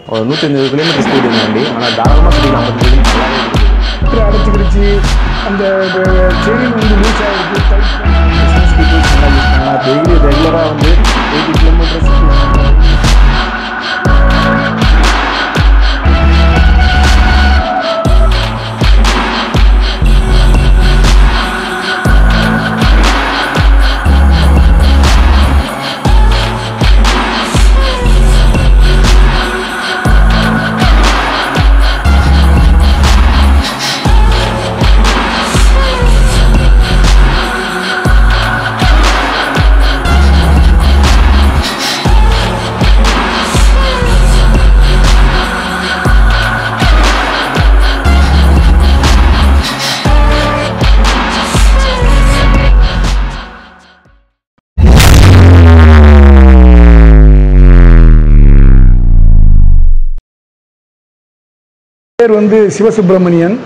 ஒரு நூற்றி ஐம்பது கிலோமீட்டர் ஸ்பீடு இந்த வண்டி ஆனால் தாராளமாக ஸ்பீடு ஐம்பது கிலோமீட்டர் மீட்டர் அடைச்சிக்கிடுச்சு அந்த செயின் வந்து லூஸ் ஆகிருக்கு டைட் டெய்லி ரெகுலராக வந்து எயிட்டி கிலோமீட்டர்ஸ் பேர் வந்து சிவசுப்பிரமணியன்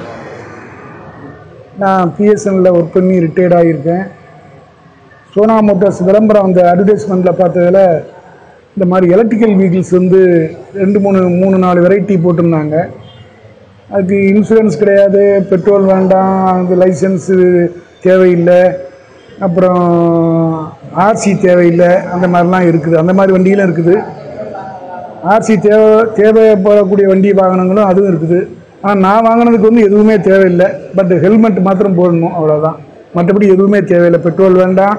நான் பிஎஸ்என்ல ஒர்க் பண்ணி ரிட்டையர்ட் ஆகியிருக்கேன் சோனா மோட்டார்ஸ் விளம்பரம் அந்த அட்வர்டைஸ்மெண்ட்டில் பார்த்ததில் இந்த மாதிரி எலக்ட்ரிக்கல் வெஹிக்கிள்ஸ் வந்து ரெண்டு மூணு மூணு நாலு வெரைட்டி போட்டிருந்தாங்க அதுக்கு இன்சூரன்ஸ் கிடையாது பெட்ரோல் வேண்டாம் அந்த லைசன்ஸு தேவையில்லை அப்புறம் ஆர்சி தேவையில்லை அந்த மாதிரிலாம் இருக்குது அந்த மாதிரி வண்டிகளும் இருக்குது ஆர்சி தேவை தேவைப்படக்கூடிய வண்டி வாகனங்களும் அதுவும் இருக்குது ஆனால் நான் வாங்கினதுக்கு வந்து எதுவுமே தேவையில்லை பட் ஹெல்மெட் மாத்திரம் போடணும் அவ்வளோதான் மற்றபடி எதுவுமே தேவையில்லை பெட்ரோல் வேண்டாம்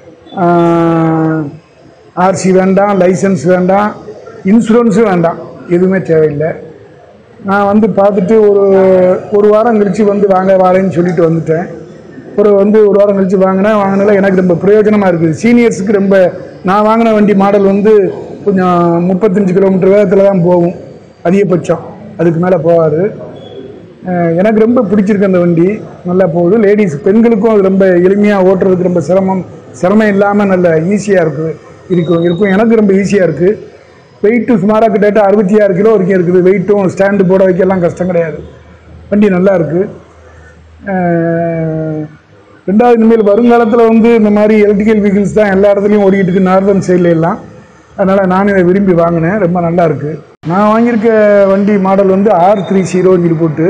ஆர்சி வேண்டாம் லைசன்ஸ் வேண்டாம் இன்சூரன்ஸும் வேண்டாம் எதுவுமே தேவையில்லை நான் வந்து பார்த்துட்டு ஒரு ஒரு வாரம் கழித்து வந்து வாங்க வாரேன்னு சொல்லிட்டு வந்துட்டேன் ஒரு வந்து ஒரு வாரம் கழித்து வாங்கினேன் வாங்கினால எனக்கு ரொம்ப பிரயோஜனமாக இருக்குது சீனியர்ஸுக்கு ரொம்ப நான் வாங்கின வண்டி மாடல் வந்து கொஞ்சம் முப்பத்தஞ்சு கிலோமீட்டர் வேகத்தில் தான் போகும் அதிகபட்சம் அதுக்கு மேலே போகாது அஹ் எனக்கு ரொம்ப பிடிச்சிருக்கு அந்த வண்டி நல்லா போகுது லேடிஸ் பெண்களுக்கும் அது ரொம்ப எளிமையாக ஓட்டுறதுக்கு ரொம்ப சிரமம் சிரமம் இல்லாமல் நல்ல ஈஸியாக இருக்குது இருக்கும் இருக்கும் எனக்கு ரொம்ப ஈஸியாக இருக்குது வெயிட்டு சுமாராக கிட்டத்தட்ட அறுபத்தி ஆறு கிலோ வரைக்கும் இருக்குது வெயிட்டும் ஸ்டாண்டு போட வைக்கலாம் கஷ்டம் கிடையாது வண்டி நல்லா இருக்குது அஹ் ரெண்டாவது இனிமேல் வருங்காலத்தில் வந்து இந்த மாதிரி எலக்ட்ரிக்கல் வெஹிக்கிள்ஸ் தான் எல்லா இடத்துலையும் ஓடிக்கிட்டு இருக்கு நார்தன் சைடில் எல்லாம் அதனால் நான் இதை விரும்பி வாங்கினேன் ரொம்ப நல்லா இருக்கு நான் வாங்கியிருக்க வண்டி மாடல் வந்து ஆர் த்ரீ ஜீரோன்னு போட்டு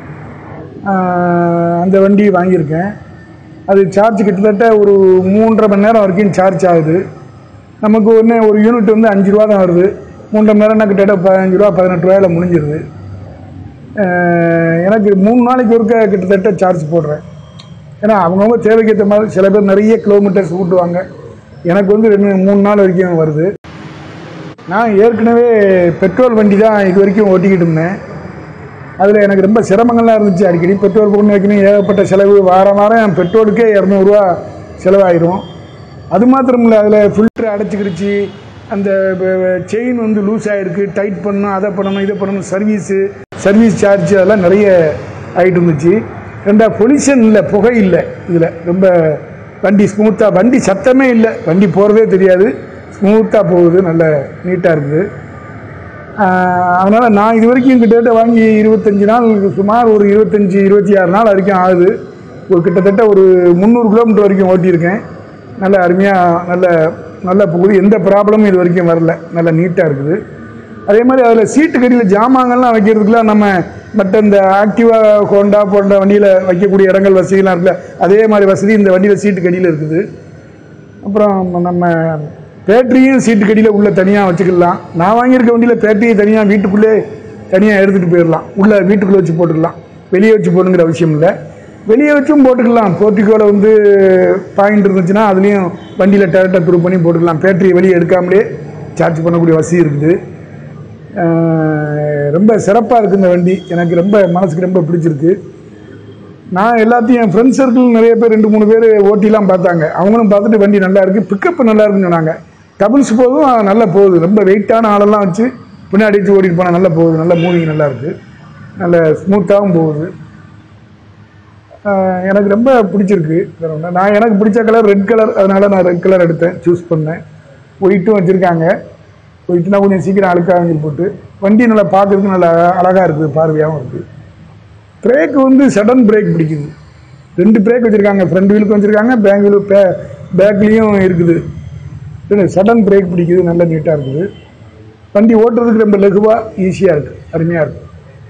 ஆஹ் அந்த வண்டி வாங்கியிருக்கேன் அது சார்ஜ் கிட்டத்தட்ட ஒரு மூன்றரை மணி நேரம் வரைக்கும் சார்ஜ் ஆகுது நமக்கு ஒன்று ஒரு யூனிட் வந்து அஞ்சு ரூபா தான் வருது மூன்றரை மணி நேரம்னா கிட்டத்தட்ட பதினஞ்சு ரூபா பதினெட்டு ரூபாயில் முடிஞ்சிருது ஆஹ் எனக்கு மூணு நாளைக்கு ஒருக்க கிட்டத்தட்ட சார்ஜ் போடுறேன் ஏன்னா அவங்கவுங்க தேவைக்கு ஏற்ற மாதிரி சில பேர் நிறைய கிலோமீட்டர்ஸ் ஊட்டுவாங்க எனக்கு வந்து ரெண்டு மூணு நாள் வரைக்கும் வருது நான் ஏற்கனவே பெட்ரோல் வண்டி தான் இது வரைக்கும் ஓட்டிக்கிட்டு இருந்தேன் அதில் எனக்கு ரொம்ப சிரமங்கள்லாம் இருந்துச்சு அடிக்கடி பெட்ரோல் போட்டு வைக்கணும் ஏகப்பட்ட செலவு வாரம் வாரம் என் பெட்ரோலுக்கே இரநூறுவா செலவாயிரும் அது மாத்திரம் இல்லை அதில் ஃபில்ட்ரு அடைச்சிக்கிடுச்சு அந்த செயின் வந்து லூஸ் ஆகிருக்கு டைட் பண்ணணும் அதை பண்ணணும் இதை பண்ணணும் சர்வீஸு சர்வீஸ் சார்ஜ் அதெல்லாம் நிறைய ஆகிட்டு இருந்துச்சு ரெண்டா பொல்யூஷன் இல்லை புகை இல்லை இதில் ரொம்ப வண்டி ஸ்மூத்தாக வண்டி சத்தமே இல்லை வண்டி போகிறதே தெரியாது ஸ்மூத்தாக போகுது நல்ல நீட்டாக இருக்குது அதனால் நான் இது வரைக்கும் கிட்டத்தட்ட வாங்கி இருபத்தஞ்சி நாள் சுமார் ஒரு இருபத்தஞ்சி இருபத்தி ஆறு நாள் வரைக்கும் ஆகுது ஒரு கிட்டத்தட்ட ஒரு முந்நூறு கிலோமீட்டர் வரைக்கும் ஓட்டியிருக்கேன் நல்ல அருமையாக நல்ல நல்லா போகுது எந்த ப்ராப்ளமும் இது வரைக்கும் வரல நல்ல நீட்டாக இருக்குது அதே மாதிரி அதில் சீட்டு கடியில் ஜாமான்கள்லாம் வைக்கிறதுக்குலாம் நம்ம மற்ற இந்த ஆக்டிவா ஹோண்டா போன்ற வண்டியில் வைக்கக்கூடிய இடங்கள் வசதிலாம் இருக்குல்ல அதே மாதிரி வசதி இந்த வண்டியில் சீட்டு கடியில் இருக்குது அப்புறம் நம்ம பேட்டரியும் சீட்டு கடியில் உள்ள தனியாக வச்சுக்கலாம் நான் வாங்கியிருக்க வண்டியில் பேட்டரியை தனியாக வீட்டுக்குள்ளே தனியாக எடுத்துகிட்டு போயிடலாம் உள்ள வீட்டுக்குள்ளே வச்சு போட்டுக்கலாம் வெளியே வச்சு போடுங்கிற அவசியம் இல்லை வெளியே வச்சும் போட்டுக்கலாம் போர்ட்டிக்கோவில் வந்து பாயிண்ட் இருந்துச்சுன்னா அதுலேயும் வண்டியில் டேரக்டாக த்ரூ பண்ணி போட்டுக்கலாம் பேட்டரியை வெளியே எடுக்காமலே சார்ஜ் பண்ணக்கூடிய வசதி இருக்குது அஹ் ரொம்ப சிறப்பாக இருக்குது இந்த வண்டி எனக்கு ரொம்ப மனசுக்கு ரொம்ப பிடிச்சிருக்கு நான் எல்லாத்தையும் என் ஃப்ரெண்ட்ஸ் சர்க்கிள் நிறைய பேர் ரெண்டு மூணு பேர் ஓட்டிலாம் பார்த்தாங்க அவங்களும் பார்த்துட்டு வண்டி நல்லா இருக்குது பிக்கப் நல்லா இருக்குன்னு சொன்னாங்க டபுள்ஸ் போதும் நல்லா போகுது ரொம்ப வெயிட்டான ஆளெல்லாம் வச்சு பின்னாடி வச்சு ஓட்டிட்டு போனால் நல்லா போகுது நல்ல மூவிங் நல்லா இருக்குது நல்ல ஸ்மூத்தாகவும் போகுது ஆஹ் எனக்கு ரொம்ப பிடிச்சிருக்கு வேற ஒண்ணும். நான் எனக்கு பிடிச்ச கலர் ரெட் கலர் அதனால நான் ரெட் கலர் எடுத்தேன் சூஸ் பண்ணேன் ஒயிட்டும் வச்சுருக்காங்க ஒயிட்னா கொஞ்சம் சீக்கிரம் அழுக்காக போட்டு வண்டி நல்லா பார்க்கறதுக்கு நல்லா அழகாக இருக்குது பார்வையாகவும் இருக்குது பிரேக் வந்து சடன் பிரேக் பிடிக்குது ரெண்டு பிரேக் வச்சுருக்காங்க ஃப்ரண்ட் வீலுக்கு வச்சுருக்காங்க பேக் வீலு பே பேக்லேயும் இருக்குது சடன் பிரேக் பிடிக்குது நல்ல நீட்டாக இருக்குது வண்டி ஓட்டுறதுக்கு ரொம்ப லகுவாக ஈஸியாக இருக்குது அருமையாக இருக்குது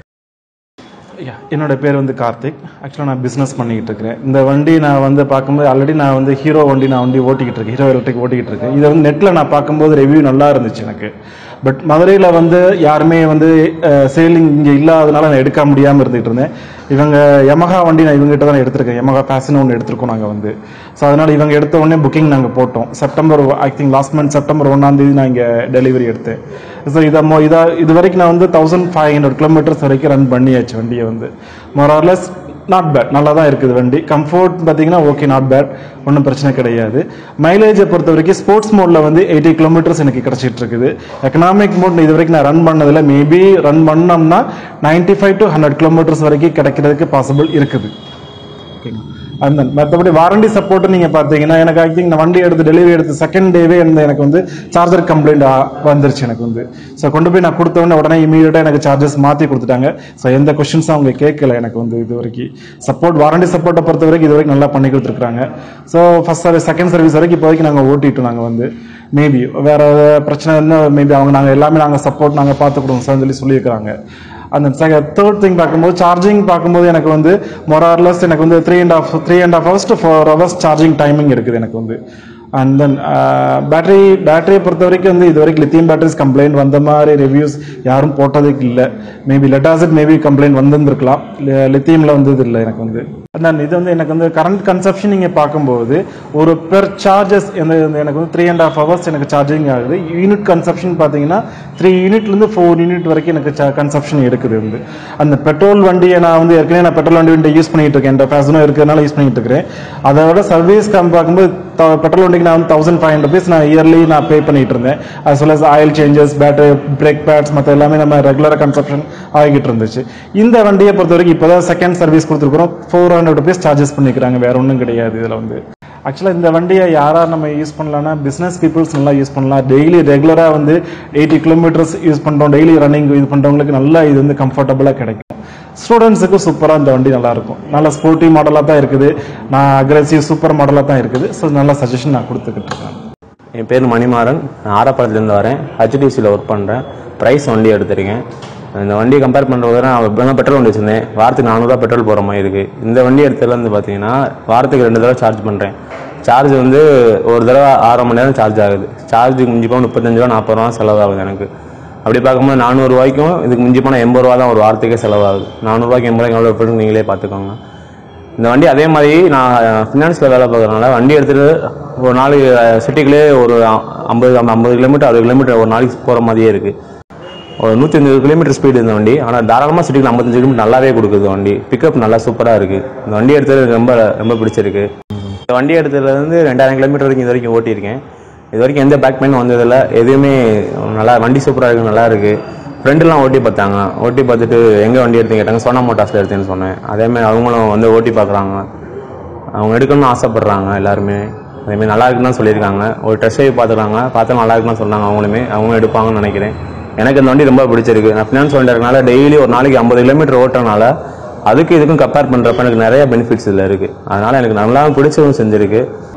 யா என்னோட பேர் வந்து கார்த்திக் ஆக்சுவலாக நான் பிஸ்னஸ் பண்ணிக்கிட்டு இருக்கிறேன் இந்த வண்டி நான் வந்து பார்க்கும்போது ஆல்ரெடி நான் வந்து ஹீரோ வண்டி நான் வண்டி ஓட்டிக்கிட்டு இருக்கேன் ஹீரோ எலக்ட்ரிக் ஓட்டிக்கிட்டு இருக்கேன் இதை வந்து நெட்டில் நான் பார்க்கும்போது ரிவ்யூ நல்லா இருந்துச்சு எனக்கு பட் மதுரையில் வந்து யாருமே வந்து சேலிங் இங்கே இல்லாதனால நான் எடுக்க முடியாமல் இருந்துகிட்டு இருந்தேன் இவங்க யமஹா வண்டி நான் இவங்ககிட்ட தான் எடுத்திருக்கேன் யமஹா பேசன் ஒன்று எடுத்திருக்கோம் நாங்கள் வந்து ஸோ அதனால் இவங்க எடுத்த உடனே புக்கிங் நாங்கள் போட்டோம் September I think last month September ஒன்றாம் தேதி நான் இங்கே டெலிவரி எடுத்தேன் ஸோ இதை மொ இதா இது வரைக்கும் நான் வந்து தௌசண்ட் ஃபைவ் ஹண்ட்ரட் கிலோமீட்டர்ஸ் வரைக்கும் ரன் பண்ணியாச்சு வண்டியை வந்து மொரார்லெஸ் நாட் பேட் நல்லா தான் இருக்குது வண்டி கம்ஃபோர்ட் பார்த்தீங்கன்னா ஓகே நாட் பேட் ஒன்றும் பிரச்சனை கிடையாது மைலேஜை பொறுத்த வரைக்கும் ஸ்போர்ட்ஸ் மோடில் வந்து எயிட்டி கிலோமீட்டர்ஸ் எனக்கு கிடச்சிட்டு இருக்குது எக்கனாமிக் மோட் இது வரைக்கும் நான் ரன் பண்ணதில் மேபி ரன் பண்ணோம்னா ninety five to hundred kilometres வரைக்கும் கிடைக்கிறதுக்கு பாசிபிள் இருக்குது ஓகேங்களா அந்த மற்றபடி வாரண்டி சப்போர்ட் நீங்க பாத்தீங்கன்னா எனக்கு ஐ திங்க் நான் வண்டி எடுத்து டெலிவரி எடுத்து செகண்ட் டேவே வந்து எனக்கு வந்து சார்ஜர் கம்ப்ளைண்ட் வந்துருச்சு எனக்கு வந்து ஸோ கொண்டு போய் நான் கொடுத்த உடனே உடனே இமீடியட்டா எனக்கு சார்ஜஸ் மாத்தி கொடுத்துட்டாங்க ஸோ எந்த கொஸ்டின்ஸும் அவங்க கேட்கல எனக்கு வந்து இது வரைக்கும் சப்போர்ட் வாரண்டி சப்போர்ட்டை பொறுத்த வரைக்கும் இது வரைக்கும் நல்லா பண்ணி கொடுத்துருக்காங்க so first service second service வரைக்கும் இப்போதைக்கு நாங்கள் ஓட்டிட்டோம் நாங்கள் வந்து மேபி வேற பிரச்சனை இருந்தால் மேபி அவங்க நாங்கள் எல்லாமே நாங்கள் சப்போர்ட் நாங்கள் பார்த்துக்கிடுவோம் சார் சொல்லி சொல்லியிருக்கிறாங்க அந்த தேர்ட் திங் பார்க்கும்போது சார்ஜிங் பார்க்கும்போது எனக்கு வந்து மொரார்லஸ் எனக்கு வந்து three and half three and half hours to four hours charging timing இருக்குது எனக்கு வந்து அண்ட் தென் பேட்டரி பேட்டரியை பொறுத்த வரைக்கும் வந்து இது வரைக்கும் லித்தியம் பேட்டரிஸ் கம்ப்ளைண்ட் வந்த மாதிரி ரிவ்யூஸ் யாரும் போட்டதுக்கு இல்லை மேபி லெட்டாசிட் மேபி கம்ப்ளைண்ட் வந்திருந்துருக்கலாம் லித்தியமில் வந்தது இல்லை எனக்கு வந்து தென் இது வந்து எனக்கு வந்து கரண்ட் கன்சப்ஷன் நீங்கள் பார்க்கும்போது ஒரு பெர் சார்ஜஸ் எனக்கு வந்து த்ரீ அண்ட் ஆஃப் ஹவர்ஸ் எனக்கு சார்ஜிங் ஆகுது யூனிட் கன்சப்ஷன் பார்த்தீங்கன்னா த்ரீ யூனிட்லேருந்து ஃபோர் யூனிட் வரைக்கும் எனக்கு கன்சப்ஷன் எடுக்குது வந்து அந்த பெட்ரோல் வண்டியை நான் வந்து ஏற்கனவே நான் பெட்ரோல் வண்டி வண்டி யூஸ் பண்ணிட்டு இருக்கேன் இந்த ஃபேஷனும் இருக்கிறதுனால யூஸ் பண்ணிட்டு இருக்கிறேன் அதோட சர்வீஸ் கம் பார்க்கும்போது பெட்ரோல் வண்டிக்கு நான் வந்து தௌசண்ட் ஃபைவ் ஹண்ட்ரட் ருபீஸ் நான் இயர்லி நான் பே பண்ணிட்டு இருந்தேன் as well as oil changes battery brake pads மற்ற எல்லாமே நம்ம ரெகுலராக கன்சப்ஷன் ஆகிட்டு இருந்துச்சு இந்த வண்டியை பொறுத்த வரைக்கும் இப்போ தான் செகண்ட் சர்வீஸ் கொடுத்துருக்குறோம் ஃபோர் ஹண்ட்ரட் ருபீஸ் சார்ஜஸ் பண்ணிக்கிறாங்க வேற ஒன்றும் கிடையாது இதில் வந்து ஆக்சுவலாக இந்த வண்டியை யாராக நம்ம யூஸ் பண்ணலாம்னா பிஸ்னஸ் பீப்புள்ஸ் நல்லா யூஸ் பண்ணலாம் டெய்லி ரெகுலராக வந்து எயிட்டி கிலோமீட்டர்ஸ் யூஸ் பண்ணுறோம் டெய்லி ரன்னிங் இது பண்ணுறவங்களுக்கு நல்லா இது வந்து கம்ஃபர்டபுளாக கிடைக்கும் ஸ்டூடெண்ட்ஸுக்கு சூப்பராக இந்த வண்டி நல்லா இருக்கும் நல்ல ஸ்போர்ட்டி மாடலாக தான் இருக்குது நான் அக்ரெசிவ் சூப்பர் மாடலாக தான் இருக்குது ஸோ நல்ல சஜஷன் நான் கொடுத்துக்கிட்டு இருக்கேன் என் பேர் மணிமாறன் நான் ஆரப்பாளத்துலேருந்து வரேன் ஹெச்டிசியில் ஒர்க் பண்ணுறேன் ப்ரைஸ் வண்டி எடுத்திருக்கேன் இந்த வண்டியை கம்பேர் பண்ணுறது நான் இப்போ தான் பெட்ரோல் வண்டி வச்சிருந்தேன் வாரத்துக்கு நானூறுரூவா பெட்ரோல் போகிற மாதிரி இருக்குது இந்த வண்டி எடுத்ததுல வந்து பார்த்தீங்கன்னா வாரத்துக்கு ரெண்டு தடவை சார்ஜ் பண்ணுறேன் சார்ஜ் வந்து ஒரு தடவை ஆறு மணி நேரம் சார்ஜ் ஆகுது சார்ஜுக்கு மிஞ்சி போனால் முப்பத்தஞ்சு ரூபா நாற்பது ரூபா செலவாகுது எனக்கு அப்படி பார்க்கும்போது நானூறுரூவாய்க்கும் இதுக்கு மிஞ்சி போனால் எண்பது ரூபா தான் ஒரு வாரத்துக்கே செலவாகுது நானூறுரூவாய்க்கு எண்பது ரூபாய்க்கு எவ்வளோ போட்டு நீங்களே பார்த்துக்கோங்க இந்த வண்டி அதே மாதிரி நான் ஃபினான்ஸில் வேலை பார்க்குறதுனால வண்டி எடுத்துகிட்டு ஒரு நாளைக்கு சிட்டிக்குள்ளே ஒரு ஐம்பது ஐம்பது கிலோமீட்டர் அறுபது கிலோமீட்டர் ஒரு நாளைக்கு போகிற மாதிரியே இருக்குது ஒரு நூற்றி ஐம்பது கிலோமீட்டர் ஸ்பீடு இந்த வண்டி ஆனால் தாராளமாக சிட்டிக்கு ஐம்பத்தஞ்சு கிலோமீட்டர் நல்லாவே கொடுக்குது வண்டி பிக்கப் நல்லா சூப்பராக இருக்குது இந்த வண்டி எடுத்தது எனக்கு ரொம்ப ரொம்ப பிடிச்சிருக்கு இந்த வண்டி எடுத்ததுலேருந்து ரெண்டாயிரம் கிலோமீட்டர் வரைக்கும் இது வரைக்கும் ஓட்டியிருக்கேன் இது வரைக்கும் எந்த பேக் பெயின் வந்ததில்ல எதுவுமே நல்லா வண்டி சூப்பராக இருக்குது நல்லா இருக்குது ஃப்ரெண்டுலாம் ஓட்டி பார்த்தாங்க ஓட்டி பார்த்துட்டு எங்கே வண்டி எடுத்து கேட்டாங்க சோனா மோட்டார்ஸில் எடுத்தேன்னு சொன்னேன் அதேமாதிரி அவங்களும் வந்து ஓட்டி பார்க்குறாங்க அவங்க எடுக்கணும்னு ஆசைப்பட்றாங்க எல்லாருமே அதேமாதிரி நல்லா இருக்குன்னு தான் சொல்லியிருக்காங்க ஒரு டெஸ்ட் ட்ரைவ் பார்த்துருக்காங்க பார்த்தா நல்லா இருக்குன்னு சொன்னாங்க அவங்களுமே அவங்களும் எடுப்பாங்கன்னு நினைக்கிறேன் எனக்கு இந்த வண்டி ரொம்ப பிடிச்சிருக்கு நான் ஃபினான்ஸ் வண்டி இருக்கனால டெய்லி ஒரு நாளைக்கு ஐம்பது கிலோமீட்டர் ஓட்டுறனால அதுக்கு இதுக்கும் கம்பேர் பண்ணுறப்ப எனக்கு நிறைய பெனிஃபிட்ஸ் இதில் இருக்குது அதனால் எனக்கு நல்லா பிடிச்சதும் செஞ்சிருக்கு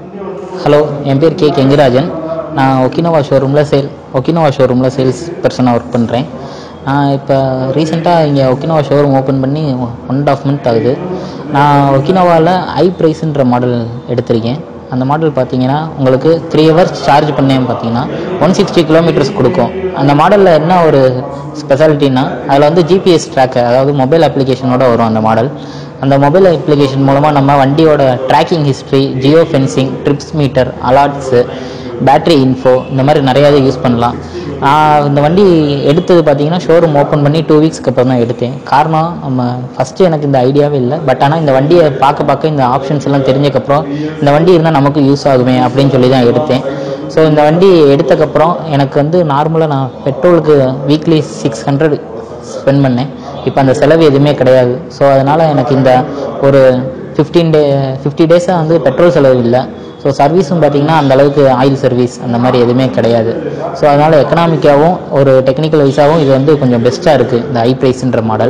ஹலோ என் பேர் கே கெங்கிராஜன் நான் ஒக்கினோவா ஷோரூமில் சேல் ஒக்கினோவா ஷோரூமில் சேல்ஸ் பர்சனாக ஒர்க் பண்ணுறேன் நான் இப்போ ரீசெண்டாக இங்கே ஒக்கினோவா ஷோரூம் ஓப்பன் பண்ணி ஒன் அண்ட் ஆஃப் மந்த் ஆகுது நான் ஒக்கினோவாவில் ஐ ப்ரைஸ்ன்ற மாடல் எடுத்திருக்கேன் அந்த மாடல் பார்த்தீங்கன்னா உங்களுக்கு த்ரீ ஹவர்ஸ் சார்ஜ் பண்ணேன் பார்த்தீங்கன்னா ஒன் சிக்ஸ்டி கிலோமீட்டர்ஸ் கொடுக்கும் அந்த மாடலில் என்ன ஒரு ஸ்பெஷாலிட்டின்னா அதில் வந்து ஜிபிஎஸ் ட்ராக் அதாவது மொபைல் அப்ளிகேஷனோட வரும் அந்த மாடல் அந்த மொபைல் அப்ளிகேஷன் மூலமாக நம்ம வண்டியோட tracking history geo fencing trips meter alerts battery info இந்த மாதிரி நிறையா இது யூஸ் பண்ணலாம் நான் இந்த வண்டி எடுத்தது பார்த்தீங்கன்னா ஷோரூம் ஓப்பன் பண்ணி டூ வீக்ஸ்க்கு அப்புறம் தான் எடுத்தேன் காரணம் நம்ம ஃபஸ்ட்டு எனக்கு இந்த ஐடியாவே இல்லை பட் ஆனால் இந்த வண்டியை பார்க்க பார்க்க இந்த ஆப்ஷன்ஸ் எல்லாம் தெரிஞ்சக்கப்புறம் இந்த வண்டி இருந்தால் நமக்கு யூஸ் ஆகுமே அப்படின்னு சொல்லி தான் எடுத்தேன் ஸோ இந்த வண்டி எடுத்தக்கப்புறம் எனக்கு வந்து நார்மலாக நான் பெட்ரோலுக்கு வீக்லி சிக்ஸ் ஹண்ட்ரட் ஸ்பெண்ட் பண்ணேன் இப்போ அந்த செலவு எதுவுமே கிடையாது ஸோ அதனால் எனக்கு இந்த ஒரு ஃபிஃப்டீன் டே ஃபிஃப்டி டேஸாக வந்து பெட்ரோல் செலவு இல்லை ஸோ சர்வீஸும் பார்த்தீங்கன்னா அந்த அளவுக்கு ஆயில் சர்வீஸ் அந்த மாதிரி எதுவுமே கிடையாது ஸோ அதனால் எக்கனாமிக்காகவும் ஒரு டெக்னிக்கல் வைஸாகவும் இது வந்து கொஞ்சம் பெஸ்ட்டாக இருக்குது இந்த ஐ ப்ரைஸ்ன்ற மாடல்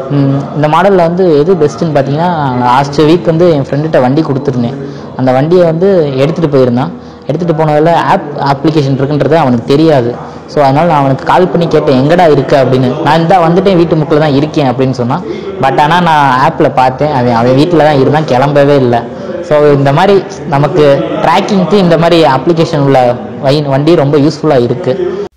இந்த மாடலில் வந்து எது பெஸ்ட்டுன்னு பார்த்தீங்கன்னா லாஸ்ட் வீக் வந்து என் ஃப்ரெண்டுகிட்ட வண்டி கொடுத்துருந்தேன் அந்த வண்டியை வந்து எடுத்துகிட்டு போயிருந்தான் எடுத்துகிட்டு போனதில் ஆப் அப்ளிகேஷன் இருக்குன்றது அவனுக்கு தெரியாது ஸோ அதனால் நான் அவனுக்கு கால் பண்ணி கேட்டேன் எங்கடா இருக்க அப்படின்னு நான் இந்த வந்துட்டேன் வீட்டு முக்கில் தான் இருக்கேன் அப்படின்னு சொன்னான் பட் ஆனால் நான் ஆப்பில் பார்த்தேன் அவன் அவன் வீட்டில் தான் இருந்தான் கிளம்பவே இல்லை ஸோ இந்த மாதிரி நமக்கு ட்ராக்கிங்க்கு இந்த மாதிரி அப்ளிகேஷன் உள்ள வை- வண்டி ரொம்ப யூஸ்ஃபுல்லாக இருக்குது